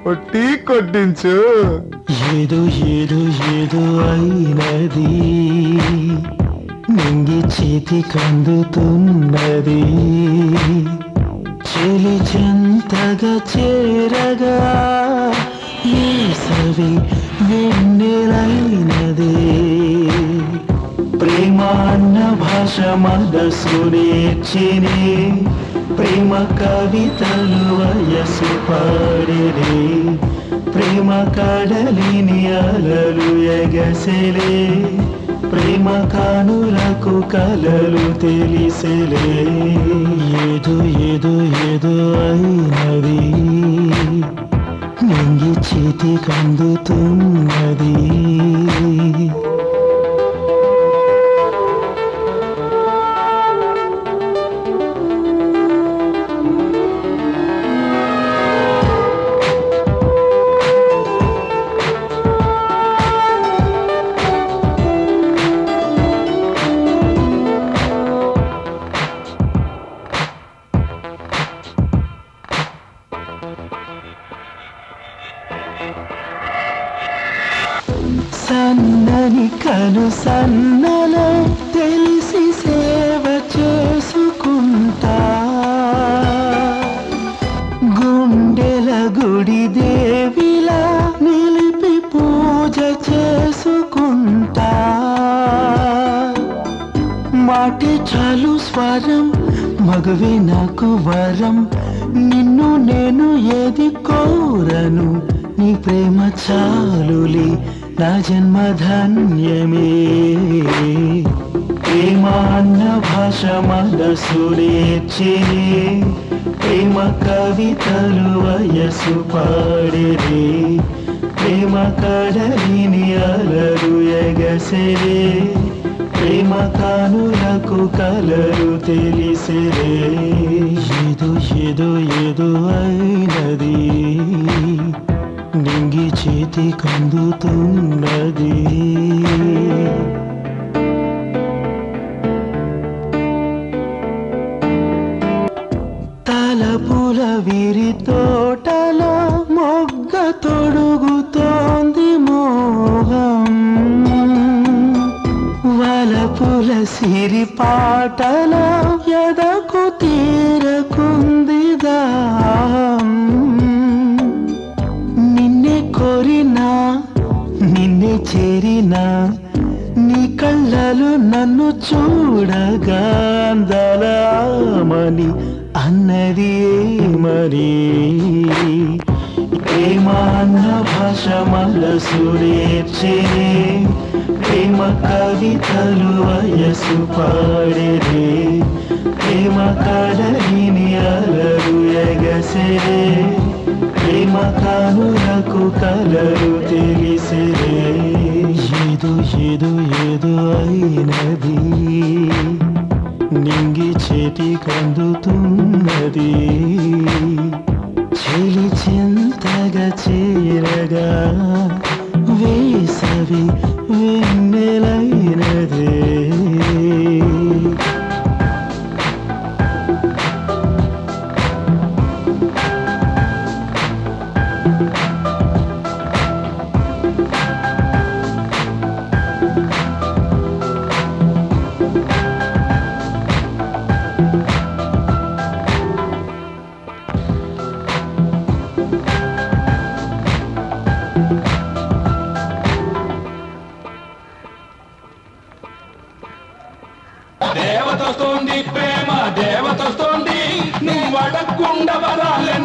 ఒట్టి కొట్టించు ఏదో ఏదో ఏదో అయినది నింగి చేతి కందుతున్నది చెలి చెంతగా చేరగా ఏసవి వెన్నెలైనది ప్రేమ అన్న భాష మనసు నేర్చినే ప్రేమ కవితలు వయసు పాడిరే ప్రేమ కడలిని అలలు ఎగసెలే ప్రేమ కానులకు కలలు తెలిసెలే ఏదో ఏదో ఏదో అయినది నింగి చేతి కందుతున్నది సన్నని కను సన్నలో తెలిసి సేవ చేసుకుంటా గుండెల గుడి దేవిలా నిలిపి పూజ చేసుకుంటా మాటి చాలు స్వరం మగవే నాకు వరం నిన్ను నేను ఏది కోరను నీ ప్రేమ చాలులే నా జన్మ ధన్యమే ప్రేమ అన్న భాష మనసు నేర్చినే ప్రేమ కవితలు వయసు పాడిరే ప్రేమ కడలిని అలరు ఎగసెలే ప్రేమ కానులకు కలరు తెలిసిరే ఏదో ఏదో ఏదో అయినది నింగి చేతి కందుతున్నది తలపుల విరి తోటలో మొగ్గ తొడుగుతోంది మోహం వలపుల సిరి పాటలో ఎదకు తీరకుంది దాహం నిన్నే కోరినా నిన్నే చేరినా నీ కళ్ళలు నన్ను చూడగా అందలామని అన్నది ఏమని ప్రేమ అన్న భాష మనసు నేర్చినే ప్రేమ కవితలు వయసు పాడిరే ప్రేమ కడలిని అలరు ఎగసెరే ప్రేమ కానులకు కలరు తెలిసిరే ఏదో ఏదో ఏదో అయినది నింగి చేతి కందుతున్నది చెలి చింతగా చేరగా వేసవి వెన్నెలైనదే దేవతస్తోంది ప్రేమ దేవతస్తోంది నువ్వు అడగకుండా వరాలే